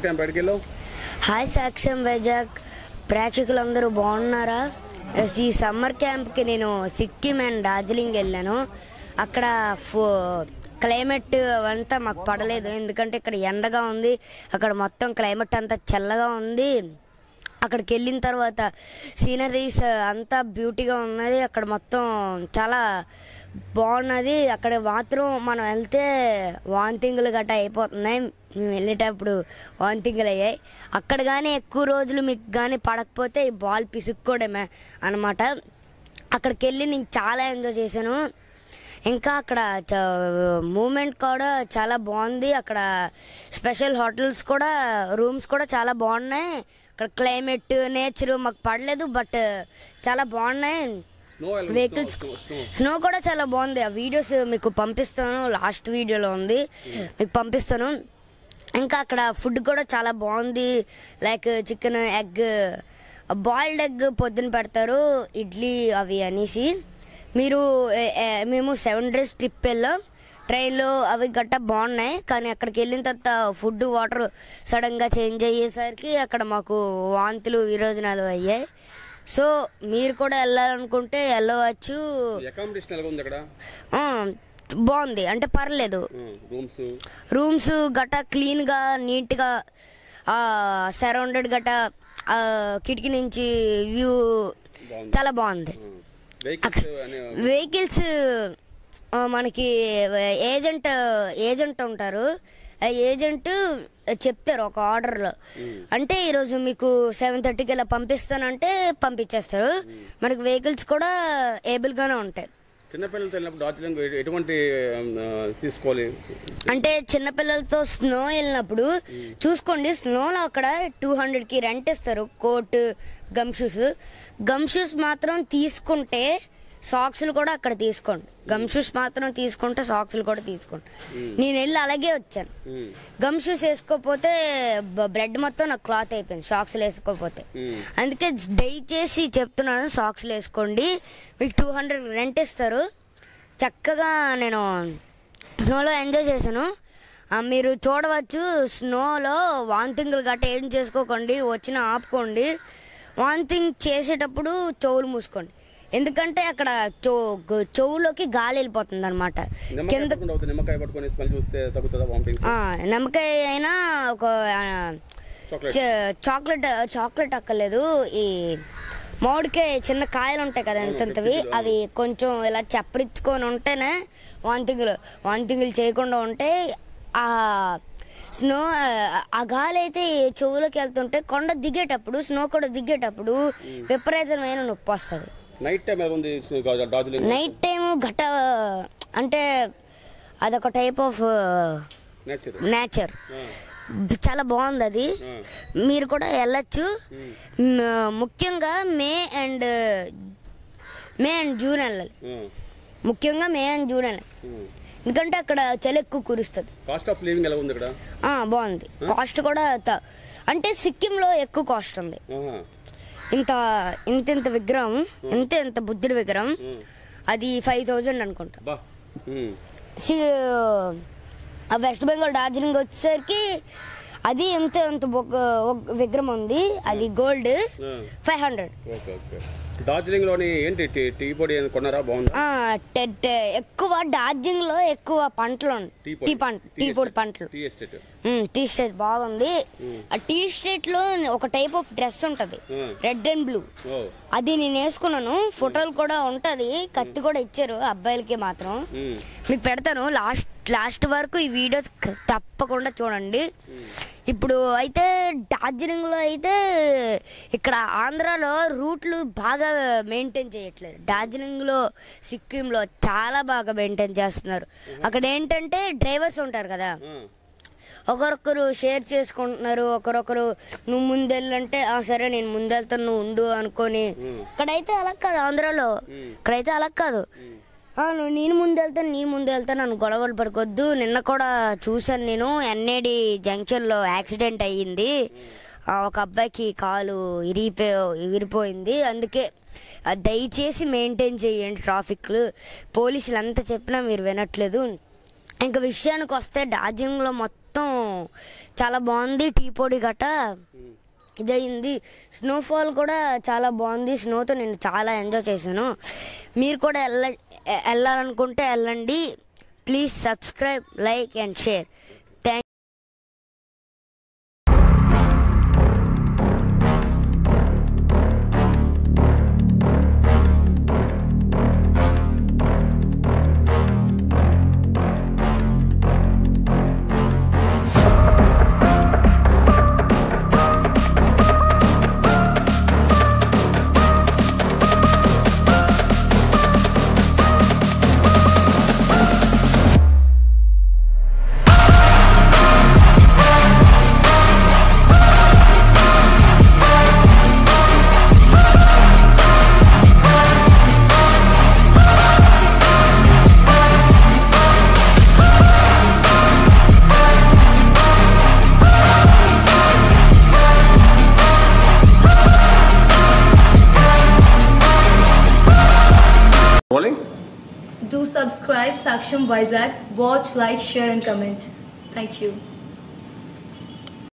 Summer camp బయటకు వెళ్ళావు hi సాక్ష్యం వైజాగ్ ప్రేక్షకులందరూ బాగున్నారా ఎస్, ఈ సమ్మర్ క్యాంప్కి నేను సిక్కిం అండ్ డార్జిలింగ్ వెళ్ళాను అక్కడ ఫో క్లైమేట్ అంతా మాకు పడలేదు ఎందుకంటే ఇక్కడ ఎండగా ఉంది అక్కడ మొత్తం క్లైమేట్ అంతా చల్లగా ఉంది అక్కడికి వెళ్ళిన తర్వాత సీనరీస్ అంతా బ్యూటీగా ఉన్నది అక్కడ మొత్తం చాలా బాగున్నది అక్కడ మాత్రం మనం వెళ్తే వాంతింగ్లు గట్రా అయిపోతున్నాయి మేము వెళ్ళేటప్పుడు వాంతింగ్లు అయ్యాయి అక్కడ కానీ ఎక్కువ రోజులు మీకు కానీ పడకపోతే ఈ బాల్ పిసుక్కోవడమే అనమాట అక్కడికి వెళ్ళి నేను చాలా ఎంజాయ్ చేశాను ఇంకా అక్కడ మూమెంట్ కూడా చాలా బాగుంది అక్కడ స్పెషల్ హోటల్స్ కూడా రూమ్స్ కూడా చాలా బాగున్నాయి అక్కడ క్లైమేట్ నేచర్ మాకు పడలేదు బట్ చాలా బాగున్నాయి స్నో వెహికల్స్ స్నో కూడా చాలా బాగుంది ఆ వీడియోస్ మీకు పంపిస్తాను లాస్ట్ వీడియోలో ఉంది మీకు పంపిస్తాను ఇంకా అక్కడ ఫుడ్ కూడా చాలా బాగుంది like chicken egg boiled egg పొద్దున పెడతారు ఇడ్లీ అవి అనేసి మీరు ఏ- ఏ- మేము సెవెన్ డేస్ ట్రిప్ వెళ్ళాం ట్రైన్లో అవి గట్టా బాగున్నాయి కానీ అక్కడికి వెళ్ళిన తర్వాత ఫుడ్ వాటర్ సడన్గా చేంజ్ అయ్యేసరికి అక్కడ మాకు వాంతులు విరోజనాలు అయ్యాయి సో మీరు కూడా వెళ్ళాలనుకుంటే వెళ్ళవచ్చు అకామిడేషన్ ఎలా ఉంది అక్కడ ఆ, బాగుంది అంటే పర్లేదు రూమ్స్ రూమ్స్ గట్ట క్లీన్గా నీట్గా సరౌండెడ్ గట్ట ఆ, కిటికీ నుంచి వ్యూ బాగుంది చాలా బాగుంది వెహికల్స్ అనే వెహికల్స్ ఆ, మనకి ఏజెంట్ ఏజెంట్ ఉంటారు ఆ ఏజెంట్ చెప్తారు ఒక ఆర్డర్లో అంటే ఈరోజు మీకు సెవెన్ థర్టీకి ఇలా పంపిస్తానంటే పంపించేస్తారు మనకి వెహికల్స్ కూడా ఏబుల్గానే ఉంటాయి చిన్నపిల్లలతో వెళ్ళినప్పుడు డార్జిలింగ్ ఎటువంటి ఆ, తీసుకోవాలి అంటే చిన్నపిల్లలతో స్నో వెళ్ళినప్పుడు చూసుకోండి స్నోలో అక్కడ టూ హండ్రెడ్కి రెంట్ ఇస్తారు coat gum shoes gum shoes మాత్రం తీసుకుంటే సాక్స్లు కూడా అక్కడ తీసుకోండి గమ్ షూస్ మాత్రం తీసుకుంటే సాక్స్లు కూడా తీసుకోండి నేను వెళ్ళి అలాగే వచ్చాను ఉమ్, గమ్ షూస్ వేసుకోకపోతే బ్రెడ్ మొత్తం నాకు క్లాత్ అయిపోయింది సాక్స్లు వేసుకోకపోతే ఉమ్. అందుకే దయచేసి చెప్తున్నాను సాక్స్లు వేసుకోండి మీకు టూ హండ్రెడ్ రెంట్ ఇస్తారు చక్కగా నేను స్నోలో ఎంజాయ్ చేశాను ఆ, మీరు చూడవచ్చు స్నోలో వాంతింగ్లు గట్ట ఏం చేసుకోకండి వచ్చిన ఆపుకోండి వాంతింగ్ చేసేటప్పుడు చెవులు మూసుకోండి ఎందుకంటే అక్కడ చెవు చెవులోకి గాలి వెళ్ళిపోతుంది అనమాట నిమ్మకాయ కింద పట్టుకుంటూ అవుతుంది నిమ్మకాయ పట్టుకొని స్మెల్ చూస్తే తగ్గుతుందా వామిటింగ్స్ ఆ, నిమ్మకాయ అయినా ఒక ఆ, చాక్లెట్ చ- చాక్లెట్ చాక్లెట్ అక్కర్లేదు ఈ మామిడికాయ చిన్న కాయలు ఉంటాయి కదా ఎంతెంతవి అవి కొంచెం ఇలా చప్పరించుకొని ఉంటేనే వాంతింగులు వాంతింగులు చేయకుండా ఉంటే ఆ స్నో ఆ గాలి అయితే చెవులోకి వెళ్తుంటే కొండ దిగేటప్పుడు స్నో కూడా దిగేటప్పుడు విపరీతమైన నొప్పి వస్తుంది నైట్ టైం ఎలా ఉంది డార్జిలింగ్ నైట్ టైం ఘట అంటే అదొక టైప్ ఆఫ్ నేచర్ నేచర్ చాలా బాగుంది అది మీరు కూడా వెళ్ళచ్చు మ్, ముఖ్యంగా May and May and June వెళ్ళాలి ముఖ్యంగా మే అండ్ జూన్ వెళ్ళాలి ఎందుకంటే అక్కడ చలి ఎక్కువ కురుస్తుంది కాస్ట్ ఆఫ్ లివింగ్ ఎలా ఉంది ఇక్కడ ఆ, బాగుంది కాస్ట్ కూడా త- అంటే సిక్కింలో ఎక్కువ కాస్ట్ ఉంది ఆహా. ఇంత ఇంత ఇంత విగ్రహం ఇంత ఇంత బుద్ధుడి విగ్రహం ఉమ్. అది ఫైవ్ థౌజండ్ అనుకుంటా బా ఉమ్. సి ఆ వెస్ట్ బెంగాల్ డార్జిలింగ్ వచ్చేసరికి అది ఎంత ఎంత ఒక ఒక విగ్రహం ఉంది అది గోల్డ్ ఆ. Five hundred okay okay Darjeeling లోని ఏంటి టీ టీ పొడి ఏమైనా కొన్నారా బాగుందా ఎక్కువ డార్జిలింగ్ లో ఎక్కువ పంటలు ఉన్నాయి. టీ టీ పంట టీ పొడి పంటలు tea estate um, tea state బాగుంది ఆ టీ స్టేట్ లో ఒక టైప్ ఆఫ్ డ్రెస్ ఉంటది ఉమ్. రెడ్ అండ్ బ్లూ ఓ అది నేను వేసుకున్నాను ఫోటోలు కూడా ఉంటది కత్తి కూడా ఇచ్చారు అబ్బాయిలకి మాత్రం ఉమ్. మీకు పెడతాను లాస్ట్ లాస్ట్ వరకు ఈ వీడియో క- తప్పకుండా చూడండి ఇప్పుడు అయితే డార్జిలింగ్ లో అయితే ఇక్కడ ఆంధ్రాలో రూట్లు బాగా మెయింటైన్ చేయట్లేదు డార్జిలింగ్ లో సిక్కిం లో చాలా బాగా మెయింటైన్ చేస్తున్నారు అక్కడ ఏంటంటే డ్రైవర్స్ ఉంటారు కదా ఆ. ఒకరొకరు షేర్ చేసుకుంటున్నారు ఒకరొకరు నువ్వు ముందెళ్ళంటే ఆ సరే నేను ముందెళ్తాను నువ్వు ఉండు అనుకొని ఇక్కడైతే అలా కాదు ఆంధ్రాలో ఇక్కడైతే అలా కాదు ఆ, నువ్వు నేను ముందు వెళ్తాను నేను ముందు వెళ్తాను నన్ను గొడవలు పడుకోవద్దు నిన్న కూడా చూశాను నేను ఎన్ఏడి జంక్షన్లో యాక్సిడెంట్ అయ్యింది ఆ, ఒక అబ్బాయికి కాలు ఇరిగిపో ఇరిగిపోయింది అందుకే ఆ, దయచేసి మెయింటైన్ చేయండి ట్రాఫిక్ పోలీసులు అంతా చెప్పినా మీరు వినట్లేదు ఇంకా విషయానికి వస్తే డార్జిలింగ్లో మొత్తం చాలా బాగుంది టీ పొడి గట ఇదయింది స్నోఫాల్ కూడా చాలా బాగుంది స్నోతో నేను చాలా ఎంజాయ్ చేశాను మీరు కూడా వెళ్ళ వెళ్ళాలనుకుంటే వెళ్ళండి please subscribe like and share thank Rolling? Do subscribe Saksham Vizag. Watch, like, share, and comment. Thank you.